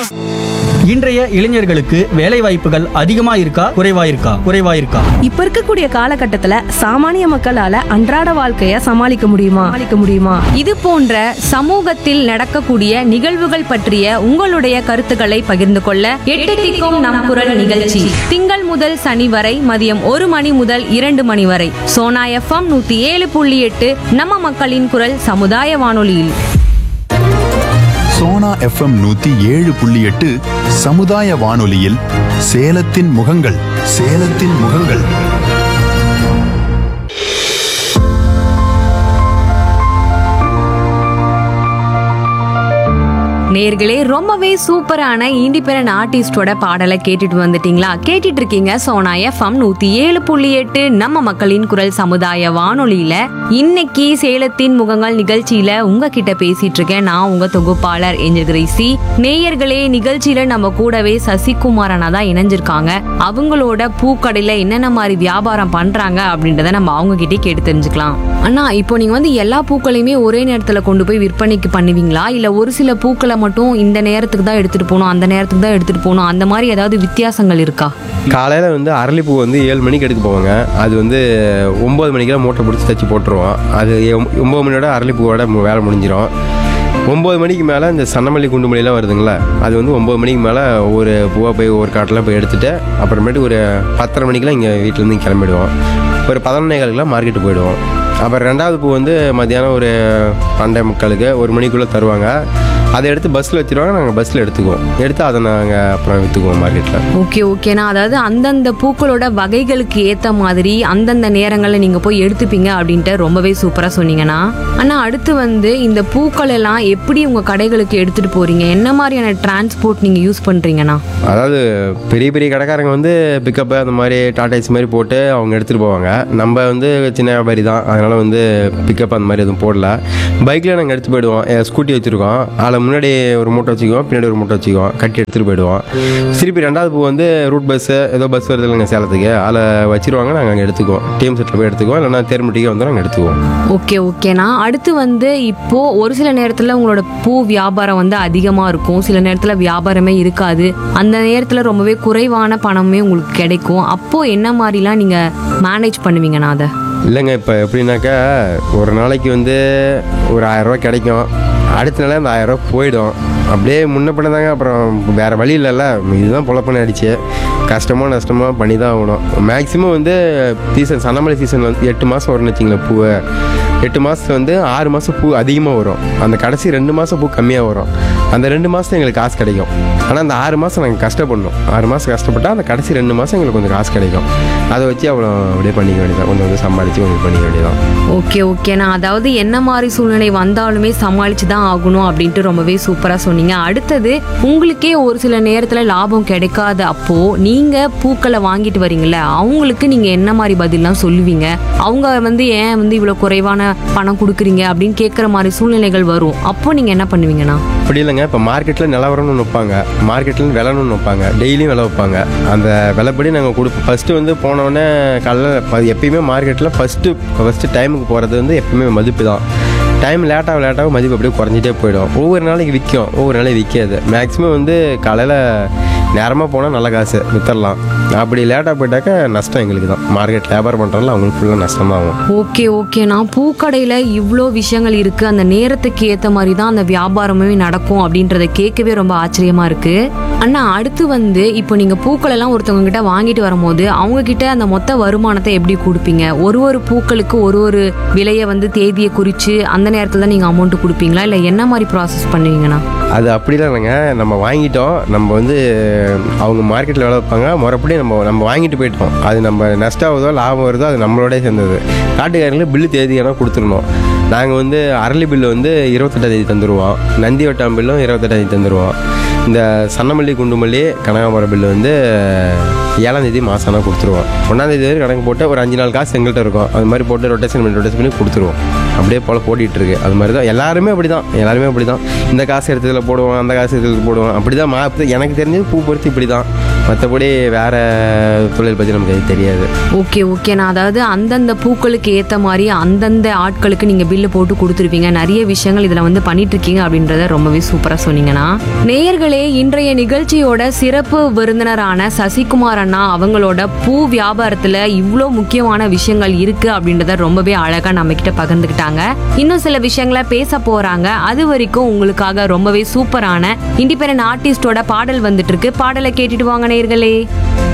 இன்றைய இளைஞர்களுக்கு வேலை வாய்ப்புகள் அதிகமா இருக்கா குறைவா இருக்கா குறைவா இருக்கா இப்ப இருக்கக்கூடிய காலகட்டத்துல சாமானிய மக்களால அன்றாட வாழ்க்கைய சமாளிக்க முடியுமா சமாளிக்க முடியுமா இது போன்ற சமூகத்தில் நடக்கக்கூடிய நிகழ்வுகள் பற்றிய உங்களுடைய கருத்துக்களை பகிர்ந்து கொள்ள எட்டு திக்கும் நம் குரல் நிகழ்ச்சி திங்கள் முதல் சனி வரை மதியம் ஒரு மணி முதல் இரண்டு மணி வரை சோனா எஃப்எம் நூத்தி ஏழு புள்ளி எட்டு நம்ம மக்களின் குரல் சமுதாய வானொலியில் சோனா எஃப்எம் நூத்தி ஏழு புள்ளி எட்டு சமுதாய வானொலியில் சேலத்தின் முகங்கள் சேலத்தின் முகங்கள் நேர்களே ரொம்பவே சூப்பரான இண்டிபெண்டன்ட் ஆர்டிஸ்டோட பாடலை கேட்டுட்டு வந்துட்டீங்களா கேட்டுட்டு இருக்கீங்க சோனா எஃப்எம் நூத்தி ஏழு புள்ளி எட்டு நம்ம மக்களின் குரல் சமுதாய வானொலியில இன்னைக்கு சேலத்தின் முகங்கள் நிகழ்ச்சியில உங்ககிட்ட பேசிட்டு இருக்கேன் நான் உங்க தொகுப்பாளர் ஏஞ்சல் கிரேசி நேயர்களே நிகழ்ச்சியில நம்ம கூடவே சசிகுமார் அண்ணா தான் இணைஞ்சிருக்காங்க அவங்களோட பூக்கடையில என்னென்ன மாதிரி வியாபாரம் பண்றாங்க அப்படின்றத நம்ம அவங்க கிட்டே கேட்டு தெரிஞ்சுக்கலாம் அண்ணா இப்போ நீங்க வந்து எல்லா பூக்களையுமே ஒரே நேரத்துல கொண்டு போய் விற்பனைக்கு பண்ணுவீங்களா இல்ல ஒரு சில பூக்களை மட்டும் இந்த நேரத்துக்கு தான் எடுத்துட்டு போகணும் அந்த நேரத்துக்கு தான் எடுத்துட்டு போகணும் அந்த மாதிரி ஏதாவது வித்தியாசங்கள் இருக்கா காலையில் வந்து அரளிப்பூ வந்து ஏழு மணிக்கு எடுக்க போவாங்க அது வந்து ஒம்பது மணிக்கெல்லாம் மூட்டை பிடிச்சி தச்சு போட்டுருவோம் அது எம்- ஒம்பது மணியோட அரளிப்பூவோட மு- வேலை முடிஞ்சிடும் ஒம்பது மணிக்கு மேலே இந்த சன்னமல்லி குண்டுமல்லிலாம் வருதுங்களா அது வந்து ஒம்பது மணிக்கு மேலே ஒரு பூவாக போய் ஒரு காட்டில் போய் எடுத்துட்டு அப்புறமேட்டு ஒரு பத்தரை மணிக்கெலாம் இங்கே வீட்டிலேருந்து கிளம்பிடுவோம் ஒரு பதினொன்னே காலுக்குலாம் மார்க்கெட்டு போயிடுவோம் அப்புறம் ரெண்டாவது பூ வந்து மத்தியானம் ஒரு பன்னெண்டே முக்காலுக்கு ஒரு மணிக்குள்ளே தருவாங்க அதை எடுத்து பஸ்ஸில் வச்சிருவாங்க நாங்கள் பஸ்ஸில் எடுத்துக்குவோம் எடுத்து அதை நாங்கள் அப்புறம் விற்றுக்குவோம் மார்க்கெட்டில் ஓகே ஓகேண்ணா அதாவது அந்தந்த பூக்களோட வகைகளுக்கு ஏத்த மாதிரி அந்தந்த நேரங்கள்ல நீங்க போய் எடுத்துப்பீங்க அப்படின்ட்டு ரொம்பவே சூப்பரா சொன்னீங்கண்ணா அண்ணா அடுத்து வந்து இந்த பூக்கள் எல்லாம் எப்படி உங்க கடைகளுக்கு எடுத்துட்டு போறீங்க என்ன மாதிரியான டிரான்ஸ்போர்ட் நீங்க யூஸ் பண்றீங்கண்ணா அதாவது பெரிய பெரிய கடைக்காரங்க வந்து பிக்கப்பு அந்த மாதிரி டாடாஸ் மாதிரி போட்டு அவங்க எடுத்துகிட்டு போவாங்க நம்ம வந்து சின்ன வியாபாரி தான் அதனால் வந்து பிக்கப் அந்த மாதிரி எதுவும் போடல பைக்கில் நாங்கள் எடுத்து போயிடுவோம் என் ஸ்கூட்டி வச்சுருக்கோம் அதில் முன்னாடி ஒரு மூட்டை வச்சுக்குவோம் பின்னாடி ஒரு மூட்டை வச்சுக்குவோம் கட்டி எடுத்துகிட்டு போயிடுவோம் திருப்பி ரெண்டாவது பூ வந்து ரூட் பஸ்ஸு ஏதோ பஸ் வருது இல்லைங்க சேலத்துக்கு அதில் வச்சிருவாங்க நாங்கள் அங்கே எடுத்துக்குவோம் டீம் செட்டில் போய் எடுத்துக்குவோம் இல்லைன்னா தேர்முட்டிக்கு வந்து நாங்கள் எடுத்துக்குவோம் ஓகே ஓகேண்ணா அடுத்து வந்து இப்போ ஒரு சில நேரத்துல உங்களோட பூ வியாபாரம் வந்து அதிகமா இருக்கும் சில நேரத்துல வியாபாரமே இருக்காது அந்த நேரத்துல ரொம்பவே குறைவான பணமே உங்களுக்கு கிடைக்கும் அப்போ என்ன மாதிரிலாம் நீங்க மேனேஜ் பண்ணுவீங்கண்ணா அதை இல்லைங்க இப்போ எப்படின்னாக்கா ஒரு நாளைக்கு வந்து ஒரு ஆயிரரூவா கிடைக்கும் அடுத்த நாளே அந்த ஆயிரரூவா போயிடும் அப்படியே முன்ன பண்ண தாங்க அப்புறம் வேறு வழி இல்லைல்ல இதுதான் பொழப்பண்ண அடிச்சு கஷ்டமோ நஷ்டமோ பண்ணி தான் ஆகணும் மேக்ஸிமம் வந்து சீசன் சன்னமலை சீசன் வந்து எட்டு மாதம் வரும்னு வச்சிங்களேன் பூவை எட்டு மாதத்துல வந்து ஆறு மாதம் பூ அதிகமாக வரும் அந்த கடைசி ரெண்டு மாதம் பூ கம்மியாக வரும் அந்த ரெண்டு மாதம் எங்களுக்கு காசு கிடைக்கும் ஆனால் அந்த ஆறு மாதம் நாங்கள் கஷ்டப்படணும் ஆறு மாதம் கஷ்டப்பட்டால் அந்த கடைசி ரெண்டு மாதம் எங்களுக்கு கொஞ்சம் காசு கிடைக்கும் அதை வச்சு அவ்வளோ அப்படியே பண்ணிக்க வேண்டியதான் கொஞ்சம் கொஞ்சம் சம்பாதிச்சு கொஞ்சம் பண்ணிக்க வேண்டியதான் ஓகே ஓகேண்ணா அதாவது என்ன மாதிரி சூழ்நிலை வந்தாலுமே சமாளிச்சு தான் ஆகணும் அப்படின்ட்டு ரொம்பவே சூப்பராக சொன்னீங்க அடுத்தது உங்களுக்கே ஒரு சில நேரத்தில் லாபம் கிடைக்காத அப்போ நீங்கள் பூக்களை வாங்கிட்டு வரீங்கல்ல அவங்களுக்கு நீங்கள் என்ன மாதிரி பதிலாம் சொல்லுவீங்க அவங்க வந்து ஏன் வந்து இவ்வளோ குறைவான பணம் கொடுக்குறீங்க அப்படின்னு கேட்குற மாதிரி சூழ்நிலைகள் வரும் அப்போ நீங்கள் என்ன பண்ணுவீங்கண்ணா அப்படி இல்லைங்க இப்போ மார்க்கெட்டில் நிலவரம்னு ஒன்று வைப்பாங்க மார்க்கெட்டில் விலைன்னு ஒன்று வைப்பாங்க டெய்லியும் விலை வைப்பாங்க அந்த விலைப்படி நாங்கள் கொடுப்போம் ஃபஸ்ட்டு வந்து போனோடனே காலைல ப- எப்பயுமே மார்க்கெட்டில் ஃபஸ்ட்டு ஃபஸ்ட்டு டைமுக்கு போகிறது வந்து எப்பயுமே மதிப்பு தான் டைம் லேட்டாக லேட்டாக மதிப்பு அப்படியே குறைஞ்சிட்டே போயிடும் ஒவ்வொரு நாளைக்கு விற்கும் ஒவ்வொரு நாளைக்கு விற்காது மேக்ஸிமம் வந்து காலையில் நேரமாக போனால் நல்ல காசு வித்தரலாம் அப்படி லேட்டாக போயிட்டாக்க நஷ்டம் எங்களுக்கு தான் மார்க்கெட் வியாபாரம் பண்ணுறதுல அவங்களுக்கு ஃபுல்லாக நஷ்டமாகும் ஓகே ஓகேண்ணா பூக்கடையில் இவ்வளோ விஷயங்கள் இருக்குது அந்த நேரத்துக்கு ஏற்ற மாதிரி தான் அந்த வியாபாரமே நடக்கும் அப்படின்றத கேட்கவே ரொம்ப ஆச்சரியமாக இருக்குது அண்ணா அடுத்து வந்து இப்போ நீங்கள் பூக்கள் எல்லாம் ஒருத்தவங்க கிட்ட வாங்கிட்டு வரும்போது அவங்க கிட்ட அந்த மொத்த வருமானத்தை எப்படி கொடுப்பீங்க ஒரு ஒரு பூக்களுக்கு ஒரு ஒரு விலையை வந்து தேதியை குறித்து அந்த நேரத்தில் தான் நீங்கள் அமௌண்ட் கொடுப்பீங்களா இல்லை என்ன மாதிரி ப்ராசஸ் பண்ணுவீங்கண்ணா அது அப்படிலாம் இல்லைங்க நம்ம வாங்கிட்டோம் நம்ம வந்து அவங்க மார்க்கெட்டில் வேலை வைப்பாங்க முறைப்படி நம்ம நம்ம வாங்கிட்டு போயிட்டோம் அது நம்ம நஷ்டம் ஆகுதோ லாபம் வருதோ அது நம்மளோடய சேர்ந்தது காட்டுக்காரங்களுக்கு பில்லு தேதி ஆனால் கொடுத்துடணும் நாங்கள் வந்து அரளி பில்லு வந்து இருபத்தெட்டாம் தேதி தந்துடுவோம் நந்தி வட்டம் பில்லும் இருபத்தெட்டாம் தேதி தந்துடுவோம் இந்த சன்னமல்லி குண்டுமல்லி கனகாமரம் பில்லு வந்து ஏழாம் தேதி மாதம் ஆனால் கொடுத்துருவோம் ஒன்றாம் தேதி வரை கணக்கு போட்டு ஒரு அஞ்சு நாள் காசு எங்கள்கிட்ட இருக்கும் அது மாதிரி போட்டு ரொட்டேஷன் பண்ணி ரொட்டேஷன் பண்ணி கொடுத்துருவோம் அப்படியே போல் போட்டிட்டு இருக்கு அது மாதிரி தான் எல்லாருமே அப்படி தான் எல்லாருமே அப்படி தான் இந்த காசு எடுத்ததுல போடுவோம் அந்த காசு எடுத்ததுல போடுவோம் அப்படி தான் மா எனக்கு தெரிஞ்சது பூ பொறுத்து இப்படி தான் மற்றபடி வேற தொழில் பற்றி நமக்கு எதுவும் தெரியாது ஓகே ஓகேண்ணா அதாவது அந்தந்த பூக்களுக்கு ஏற்ற மாதிரி அந்தந்த ஆட்களுக்கு நீங்கள் பில்லு போட்டு கொடுத்துருப்பீங்க நிறைய விஷயங்கள் இதில் வந்து பண்ணிட்டு இருக்கீங்க அப்படின்றத ரொம்பவே சூப்பராக சொன்னீங்கண்ணா நேயர்களே நேர்களே இன்றைய நிகழ்ச்சியோட சிறப்பு விருந்தினரான சசிகுமார் அண்ணா அவங்களோட பூ வியாபாரத்துல இவ்வளோ முக்கியமான விஷயங்கள் இருக்கு அப்படின்றத ரொம்பவே அழகா நம்ம கிட்ட பகிர்ந்துக்கிட்டாங்க இன்னும் சில விஷயங்களை பேச போறாங்க அது வரைக்கும் உங்களுக்காக ரொம்பவே சூப்பரான இண்டிபெண்டன்ட் ஆர்டிஸ்டோட பாடல் வந்துட்டு இருக்கு பாடலை கேட்டுட்டு வாங்க நேர்களே